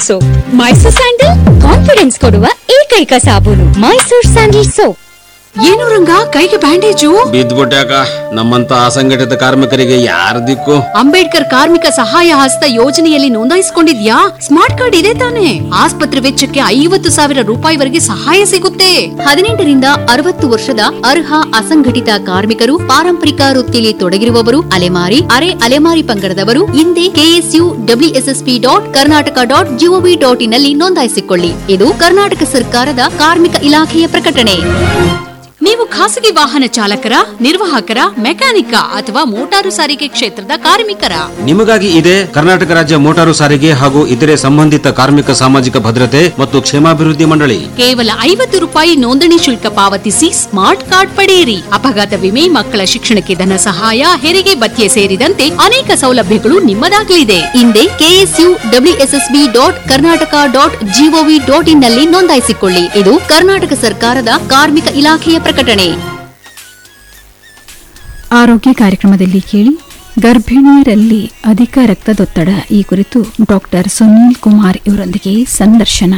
Soap Mysore sandal confidence ಕೊಡುವ ಏಕೈಕ ಸಾಬೂನು ಮೈಸೂರ್ ಸ್ಯಾಂಡಲ್ ಸೋಪ್ ಏನು ರಂಗ ಕೈಗೆ ಬ್ಯಾಂಡೇಜು ಬಿದ್ದ್ಬಿಟ್ಯಾಕ ನಮ್ಮಂತ ಅಸಂಘಟಿತ ಕಾರ್ಮಿಕರಿಗೆ ಯಾರ ದಿಕ್ಕು ಅಂಬೇಡ್ಕರ್ ಕಾರ್ಮಿಕ ಸಹಾಯ ಹಸ್ತ ಯೋಜನೆಯಲ್ಲಿ ನೋಂದಾಯಿಸಿಕೊಂಡಿದ್ಯಾ ಸ್ಮಾರ್ಟ್ ಕಾರ್ಡ್ ಇದೆ ತಾನೆ ಆಸ್ಪತ್ರೆ ವೆಚ್ಚಕ್ಕೆ ಐವತ್ತು ಸಾವಿರ ರೂಪಾಯಿವರೆಗೆ ಸಹಾಯ ಸಿಗುತ್ತೆ ಹದಿನೆಂಟರಿಂದ ಅರವತ್ತು ವರ್ಷದ ಅರ್ಹ ಅಸಂಘಟಿತ ಕಾರ್ಮಿಕರು ಪಾರಂಪರಿಕ ವೃತ್ತಿಯಲ್ಲಿ ತೊಡಗಿರುವವರು ಅಲೆಮಾರಿ ಅರೆ ಅಲೆಮಾರಿ ಪಂಗಡದವರು ಹಿಂದೆ KSU WSSP dot Karnataka dot GOV dot in ನಲ್ಲಿ ನೋಂದಾಯಿಸಿಕೊಳ್ಳಿ ಇದು ಕರ್ನಾಟಕ ಸರ್ಕಾರದ ಕಾರ್ಮಿಕ ಇಲಾಖೆಯ ಪ್ರಕಟಣೆ ನೀವು ಖಾಸಗಿ ವಾಹನ ಚಾಲಕರ ನಿರ್ವಾಹಕರ ಮೆಕ್ಯಾನಿಕ ಅಥವಾ ಮೋಟಾರು ಸಾರಿಗೆ ಕ್ಷೇತ್ರದ ಕಾರ್ಮಿಕರ ನಿಮಗಾಗಿ ಇದೆ ಕರ್ನಾಟಕ ರಾಜ್ಯ ಮೋಟಾರು ಸಾರಿಗೆ ಹಾಗೂ ಇತರೆ ಸಂಬಂಧಿತ ಕಾರ್ಮಿಕ ಸಾಮಾಜಿಕ ಭದ್ರತೆ ಮತ್ತು ಕ್ಷೇಮಾಭಿವೃದ್ಧಿ ಮಂಡಳಿ ಕೇವಲ ಐವತ್ತು ರೂಪಾಯಿ ನೋಂದಣಿ ಶುಲ್ಕ ಪಾವತಿಸಿ ಸ್ಮಾರ್ಟ್ ಕಾರ್ಡ್ ಪಡೆಯಿರಿ ಅಪಘಾತ ವಿಮೆ ಮಕ್ಕಳ ಶಿಕ್ಷಣಕ್ಕೆ ಧನ ಸಹಾಯ ಹೆರಿಗೆ ಭತ್ಯೆ ಸೇರಿದಂತೆ ಅನೇಕ ಸೌಲಭ್ಯಗಳು ನಿಮ್ಮದಾಗಲಿದೆ ಹಿಂದೆ KSU WSSB dot Karnataka dot GOV dot in ನಲ್ಲಿ ನೋಂದಾಯಿಸಿಕೊಳ್ಳಿ ಇದು ಕರ್ನಾಟಕ ಸರ್ಕಾರದ ಕಾರ್ಮಿಕ ಇಲಾಖೆಯ ಪ್ರಕಟಣೆ ಆರೋಗ್ಯ ಕಾರ್ಯಕ್ರಮದಲ್ಲಿ ಕೇಳಿ ಗರ್ಭಿಣಿಯರಲ್ಲಿ ಅಧಿಕ ರಕ್ತದೊತ್ತಡ ಈ ಕುರಿತು ಡಾಕ್ಟರ್ ಸುನೀಲ್ ಕುಮಾರ್ ಇವರೊಂದಿಗೆ ಸಂದರ್ಶನ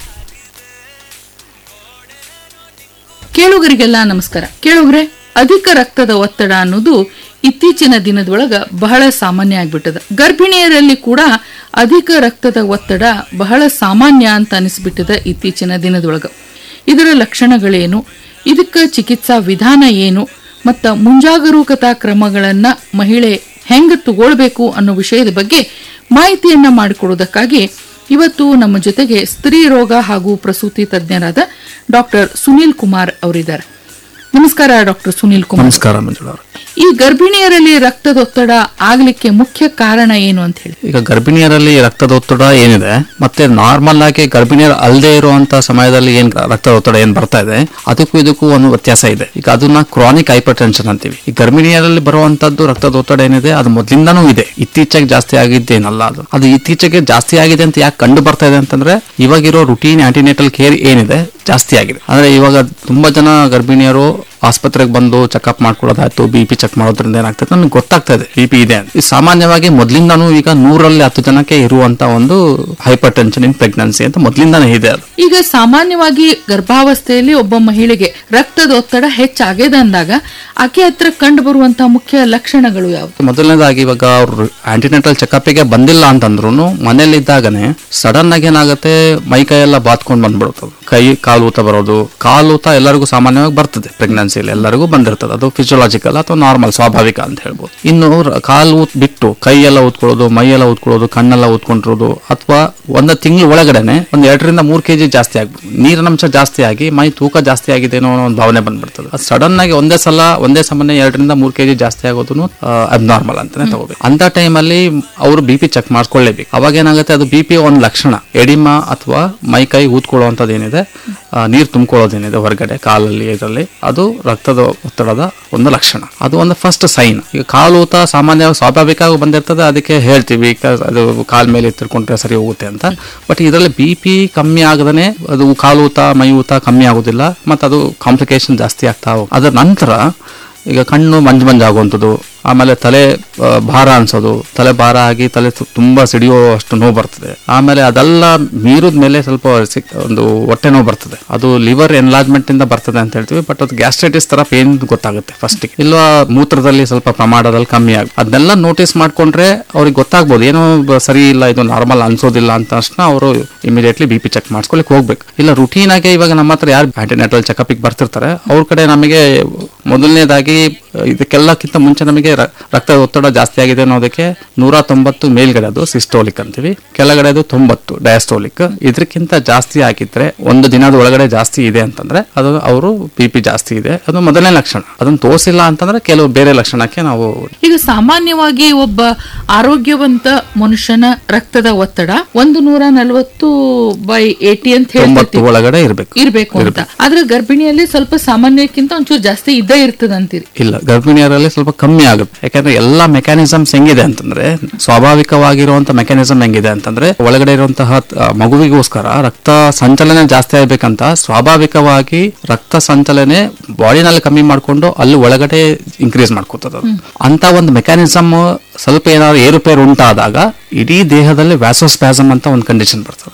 ಕೇಳುಗರಿಗೆಲ್ಲ ನಮಸ್ಕಾರ ಕೇಳುಗ್ರೆ ಅಧಿಕ ರಕ್ತದ ಒತ್ತಡ ಅನ್ನೋದು ಇತ್ತೀಚಿನ ದಿನದೊಳಗ ಬಹಳ ಸಾಮಾನ್ಯ ಆಗ್ಬಿಟ್ಟದ ಗರ್ಭಿಣಿಯರಲ್ಲಿ ಕೂಡ ಅಧಿಕ ರಕ್ತದ ಒತ್ತಡ ಬಹಳ ಸಾಮಾನ್ಯ ಅಂತ ಅನಿಸ್ಬಿಟ್ಟದ ಇತ್ತೀಚಿನ ದಿನದೊಳಗ ಇದರ ಲಕ್ಷಣಗಳೇನು ಇದಕ್ಕೆ ಚಿಕಿತ್ಸಾ ವಿಧಾನ ಏನು ಮತ್ತ ಮುಂಜಾಗರೂಕತಾ ಕ್ರಮಗಳನ್ನ ಮಹಿಳೆ ಹೆಂಗ ತಗೊಳ್ಬೇಕು ಅನ್ನೋ ವಿಷಯದ ಬಗ್ಗೆ ಮಾಹಿತಿಯನ್ನ ಮಾಡಿಕೊಡೋದಕ್ಕಾಗಿ ಇವತ್ತು ನಮ್ಮ ಜೊತೆಗೆ ಸ್ತ್ರೀ ರೋಗ ಹಾಗೂ ಪ್ರಸೂತಿ ತಜ್ಞರಾದ ಡಾಕ್ಟರ್ ಸುನೀಲ್ ಕುಮಾರ್ ಅವರಿದ್ದಾರೆ ನಮಸ್ಕಾರ ಡಾಕ್ಟರ್ ಸುನೀಲ್ ಕುಮಾರ್ ನಮಸ್ಕಾರ ಮಂಜುಳಾ ಅವ್ರೆ. ಈ ಗರ್ಭಿಣಿಯರಲ್ಲಿ ರಕ್ತದೊತ್ತಡ ಆಗ್ಲಿಕ್ಕೆ ಮುಖ್ಯ ಕಾರಣ ಏನು ಅಂತ ಹೇಳಿ ಈಗ ಗರ್ಭಿಣಿಯರಲ್ಲಿ ರಕ್ತದೊತ್ತಡ ಏನಿದೆ ಮತ್ತೆ ನಾರ್ಮಲ್ ಆಗಿ ಗರ್ಭಿಣಿಯರು ಅಲ್ಲದೆ ಇರುವಂತ ಸಮಯದಲ್ಲಿ ಏನ್ ರಕ್ತದೊತ್ತಡ ಏನ್ ಬರ್ತಾ ಇದೆ ಅದಕ್ಕೂ ಇದಕ್ಕೂ ಒಂದು ವ್ಯತ್ಯಾಸ ಇದೆ ಈಗ ಅದನ್ನ ಕ್ರಾನಿಕ್ ಹೈಪರ್ ಟೆನ್ಷನ್ ಅಂತೀವಿ ಈ ಗರ್ಭಿಣಿಯರಲ್ಲಿ ಬರುವಂತದ್ದು ರಕ್ತದೊತ್ತಡ ಏನಿದೆ ಅದು ಮೊದಲಿಂದನೂ ಇದೆ ಇತ್ತೀಚೆಗೆ ಜಾಸ್ತಿ ಆಗಿದ್ದೇನಲ್ಲ ಅದು ಅದು ಇತ್ತೀಚೆಗೆ ಜಾಸ್ತಿ ಆಗಿದೆ ಅಂತ ಯಾಕೆ ಕಂಡು ಬರ್ತಾ ಇದೆ ಅಂತಂದ್ರೆ ಇವಾಗಿರೋ ರುಟೀನ್ ಆಂಟಿನೇಟಲ್ ಕೇರ್ ಏನಿದೆ ಜಾಸ್ತಿ ಆಗಿದೆ ಅಂದ್ರೆ ಇವಾಗ ತುಂಬಾ ಜನ ಗರ್ಭಿಣಿಯರು ಆಸ್ಪತ್ರೆಗೆ ಬಂದು ಚೆಕಪ್ ಮಾಡ್ಕೊಳ್ಳೋದಾಯ್ತು ಬಿ ಪಿ ಚೆಕ್ ಮಾಡೋದ್ರಿಂದ ಏನಾಗ್ತದೆ ನನಗೆ ಗೊತ್ತಾಗ್ತಾ ಇದೆ ಬಿ ಪಿ ಇದೆ ಅಂತ ಇದು ಸಾಮಾನ್ಯವಾಗಿ ಮೊದಲಿಂದಾನು ಈಗ ನೂರಲ್ಲಿ ಹತ್ತು ಜನಕ್ಕೆ ಇರುವಂತ ಒಂದು ಹೈಪರ್ ಟೆನ್ಷನ್ ಇನ್ ಪ್ರೆಗ್ನೆನ್ಸಿ ಅಂತ ಮೊದಲಿಂದಾನೇ ಇದೆ ಅದು ಈಗ ಸಾಮಾನ್ಯವಾಗಿ ಗರ್ಭಾವಸ್ಥೆಯಲ್ಲಿ ಒಬ್ಬ ಮಹಿಳೆಗೆ ರಕ್ತದ ಒತ್ತಡ ಹೆಚ್ಚಾಗಿದೆ ಅಂದಾಗ ಆಕೆ ಹತ್ರ ಕಂಡು ಬರುವಂತಹ ಮುಖ್ಯ ಲಕ್ಷಣಗಳು ಯಾವುದು ಮೊದಲನೇದಾಗಿ ಇವಾಗ ಅವ್ರು ಆಂಟಿನೆಂಟಲ್ ಚೆಕಪ್ಗೆ ಬಂದಿಲ್ಲ ಅಂತಂದ್ರು ಮನೇಲಿ ಇದ್ದಾಗನೆ ಸಡನ್ ಆಗಿ ಏನಾಗುತ್ತೆ ಮೈ ಕೈ ಎಲ್ಲ ಬಾತ್ಕೊಂಡ್ ಬಂದ್ಬಿಡುತ್ತದೆ ಕೈ ಕಾಲು ಊತ ಬರೋದು ಕಾಲು ಊತ ಎಲ್ಲರಿಗೂ ಸಾಮಾನ್ಯವಾಗಿ ಬರ್ತದೆ ಪ್ರೆಗ್ನೆನ್ಸಿಯಲ್ಲಿ ಎಲ್ಲರಿಗೂ ಬಂದಿರ್ತದೆ ಅದು ಫಿಸಿಯೋಲಾಜಿಕಲ್ ಅಥವಾ ನಾರ್ಮಲ್ ಸ್ವಾಭಾವಿಕ ಅಂತ ಹೇಳ್ಬೋದು ಇನ್ನು ರ- ಕಾಲು ಊತ್ ಬಿಟ್ಟು ಕೈ ಎಲ್ಲ ಊದ್ಕೊಳ್ಳೋದು ಮೈ ಎಲ್ಲ ಊದ್ಕೊಳ್ಳೋದು ಕಣ್ಣೆಲ್ಲ ಊದ್ಕೊಂಡಿರೋದು ಅಥವಾ ಒಂದು ತಿಂಗಳ ಒಳಗಡೆನೆ ಒಂದ್ ಎರಡರಿಂದ ಮೂರು ಕೆಜಿ ಜಾಸ್ತಿ ಆಗ್ಬೋದು ನೀರಿನಂಶ ಜಾಸ್ತಿ ಆಗಿ ಮೈ ತೂಕ ಜಾಸ್ತಿ ಆಗಿದೆ ಅನ್ನೋ ಒಂದು ಭಾವನೆ ಬಂದ್ಬಿಡ್ತದೆ ಅದು ಸಡನ್ ಆಗಿ ಒಂದೇ ಸಲ ಒಂದೇ ಸಾಮಾನ್ಯ ಎರಡರಿಂದ ಮೂರು ಕೆಜಿ ಜಾಸ್ತಿ ಆಗೋದು ಅಬ್ನಾರ್ಮಲ್ ಅಂತಾನೆ ತಗೋಬೇಕು ಅಂತ ಟೈಮಲ್ಲಿ ಅವರು ಬಿ ಪಿ ಚೆಕ್ ಮಾಡ್ಕೊಳ್ಳೇಬೇಕು ಅವಾಗ ಏನಾಗುತ್ತೆ ಅದು ಬಿ ಪಿ ಒಂದು ಲಕ್ಷಣ ಎಡಿಮಾ ಅಥವಾ ಮೈ ಕೈ ಊದ್ಕೊಳ್ಳುವಂಥದ್ದು ಏನಿದೆ ಆ, ನೀರು ತುಂಬಿಕೊಳ್ಳೋದೇನಿದೆ ಹೊರಗಡೆ ಕಾಲಲ್ಲಿ ಇದರಲ್ಲಿ ಅದು ರಕ್ತದ ಒತ್ತಡದ ಒಂದು ಲಕ್ಷಣ ಅದು ಒಂದು ಫಸ್ಟ್ ಸೈನ್ ಈಗ ಕಾಲು ಊತ ಸಾಮಾನ್ಯವಾಗಿ ಸ್ವಾಭಾವಿಕವಾಗಿ ಬಂದಿರ್ತದೆ ಅದಕ್ಕೆ ಹೇಳ್ತೀವಿ ಕ- ಅದು ಕಾಲ್ ಮೇಲೆ ತಿರ್ಕೊಂಡ್ರೆ ಸರಿ ಹೋಗುತ್ತೆ ಅಂತ ಬಟ್ ಇದರಲ್ಲಿ ಬಿ ಪಿ ಕಮ್ಮಿ ಆಗದೇ ಅದು ಕಾಲು ಊತ ಮೈ ಊತ ಕಮ್ಮಿ ಆಗೋದಿಲ್ಲ ಮತ್ತು ಅದು ಕಾಂಪ್ಲಿಕೇಶನ್ ಜಾಸ್ತಿ ಆಗ್ತಾ ಹೋಗುತ್ತೆ ಅದರ ನಂತರ ಈಗ ಕಣ್ಣು ಮಂಜು ಮಂಜು ಆಗುವಂಥದ್ದು ಆಮೇಲೆ ತಲೆ ಆ, ಭಾರ ಅನ್ಸೋದು ತಲೆ ಭಾರ ಆಗಿ ತಲೆ ತು- ತುಂಬಾ ಸಿಡಿಯೋ ಅಷ್ಟು ನೋವು ಬರ್ತದೆ ಆಮೇಲೆ ಅದೆಲ್ಲ ಮೀರಿದ ಮೇಲೆ ಸ್ವಲ್ಪ ಸಿಕ್- ಒಂದು ಹೊಟ್ಟೆ ನೋವು ಬರ್ತದೆ ಅದು ಲಿವರ್ ಎನ್ಲಾಜ್ಮೆಂಟ್ ಇಂದ ಬರ್ತದೆ ಅಂತ ಹೇಳ್ತೀವಿ ಬಟ್ ಅದು ಗ್ಯಾಸ್ಟ್ರೈಟಿಸ್ ತರ ಪೇನ್ ಗೊತ್ತಾಗುತ್ತೆ ಫಸ್ಟ್ ಇಲ್ವಾ ಮೂತ್ರದಲ್ಲಿ ಸ್ವಲ್ಪ ಪ್ರಮಾಣದಲ್ಲಿ ಕಮ್ಮಿ ಆಗುತ್ತೆ ಅದನ್ನೆಲ್ಲ ನೋಟಿಸ್ ಮಾಡ್ಕೊಂಡ್ರೆ ಅವ್ರಿಗೆ ಗೊತ್ತಾಗ್ಬೋದು ಏನೋ ಬ- ಸರಿ ಇಲ್ಲ ಇದು ನಾರ್ಮಲ್ ಅನ್ಸೋದಿಲ್ಲ ಅಂತ ತಕ್ಷಣ ಅವರು ಇಮಿಡಿಯೇಟ್ಲಿ ಬಿ ಪಿ ಚೆಕ್ ಮಾಡಿಸ್ಕೊಳಿಕ್ ಹೋಗ್ಬೇಕು ಇಲ್ಲ ರುಟೀನ್ ಆಗಿ ಇವಾಗ ನಮ್ಮ ಹತ್ರ ಯಾರು ಆಂಟಿನೆಟಲ್ ಚೆಕಪ್ಗೆ ಬರ್ತಿರ್ತಾರೆ ಅವ್ರ ಕಡೆ ನಮಗೆ ಮೊದಲನೇದಾಗಿ ಇದಕ್ಕೆಲ್ಲಕ್ಕಿಂತ ಮುಂಚೆ ನಮಗೆ ರ- ರಕ್ತ ಒತ್ತಡ ಜಾಸ್ತಿ ಆಗಿದೆ ಅನ್ನೋದಕ್ಕೆ ನೂರ ತೊಂಬತ್ತು ಮೇಲ್ಗಡೆ ಅದು ಸಿಸ್ಟೋಲಿಕ್ ಅಂತೀವಿ ಕೆಳಗಡೆ ಅದು ತೊಂಬತ್ತು ಡಯಾಸ್ಟೋಲಿಕ್ ಇದಕ್ಕಿಂತ ಜಾಸ್ತಿ ಆಗಿದ್ರೆ ಒಂದು ದಿನದ ಒಳಗಡೆ ಜಾಸ್ತಿ ಇದೆ ಅಂತಂದ್ರೆ ಅದು ಅವರು ಬಿ ಪಿ ಜಾಸ್ತಿ ಇದೆ ಅದು ಮೊದಲನೇ ಲಕ್ಷಣ ಅದನ್ನು ತೋರಿಸಿಲ್ಲ ಅಂತಂದ್ರೆ ಕೆಲವು ಬೇರೆ ಲಕ್ಷಣಕ್ಕೆ ನಾವು ಈಗ ಸಾಮಾನ್ಯವಾಗಿ ಒಬ್ಬ ಆರೋಗ್ಯವಂತ ಮನುಷ್ಯನ ರಕ್ತದ ಒತ್ತಡ ಒಂದು ನೂರ ನಲವತ್ತು ಬೈ ಏಟಿ ಅಂತ ತೊಂಬತ್ತು ಹೇಳ್ತೀವಿ ಒಳಗಡೆ ಇರಬೇಕು ಇರ್ಬೇಕು ಅಂತ ಆದ್ರೆ ಗರ್ಭಿಣಿಯಲ್ಲಿ ಸ್ವಲ್ಪ ಸಾಮಾನ್ಯಕ್ಕಿಂತ ಒಂಚೂರು ಜಾಸ್ತಿ ಇದ್ದೇ ಇರ್ತದಂತೀರಿ ಇಲ್ಲ ಗರ್ಭಿಣಿಯರಲ್ಲಿ ಸ್ವಲ್ಪ ಕಮ್ಮಿ ಆಗುತ್ತೆ ಯಾಕಂದ್ರೆ ಎಲ್ಲಾ ಮೆಕ್ಯಾನಿಸಮ್ಸ್ ಹೆಂಗಿದೆ ಅಂತಂದ್ರೆ ಸ್ವಾಭಾವಿಕವಾಗಿರುವಂತ ಮೆಕ್ಯಾನಿಸಮ್ ಹೆಂಗಿದೆ ಅಂತಂದ್ರೆ ಒಳಗಡೆ ಇರುವಂತಹ ಆ, ಮಗುವಿಗೋಸ್ಕರ ರಕ್ತ ಸಂಚಲನೆ ಜಾಸ್ತಿ ಆಗ್ಬೇಕಂತ ಸ್ವಾಭಾವಿಕವಾಗಿ ರಕ್ತ ಸಂಚಲನೆ ಬಾಡಿನಲ್ಲಿ ಕಮ್ಮಿ ಮಾಡ್ಕೊಂಡು ಅಲ್ಲಿ ಒಳಗಡೆ ಇನ್ಕ್ರೀಸ್ ಮಾಡ್ಕೋತದ ಅಂತ ಒಂದು ಮೆಕ್ಯಾನಿಸಮ್ ಸ್ವಲ್ಪ ಏನಾದ್ರು ಏರುಪೇರು ಉಂಟಾದಾಗ ಇಡೀ ದೇಹದಲ್ಲಿ ವ್ಯಾಸೋಸ್ಪ್ಯಾಸಮ್ ಅಂತ ಒಂದು ಕಂಡೀಷನ್ ಬರ್ತದೆ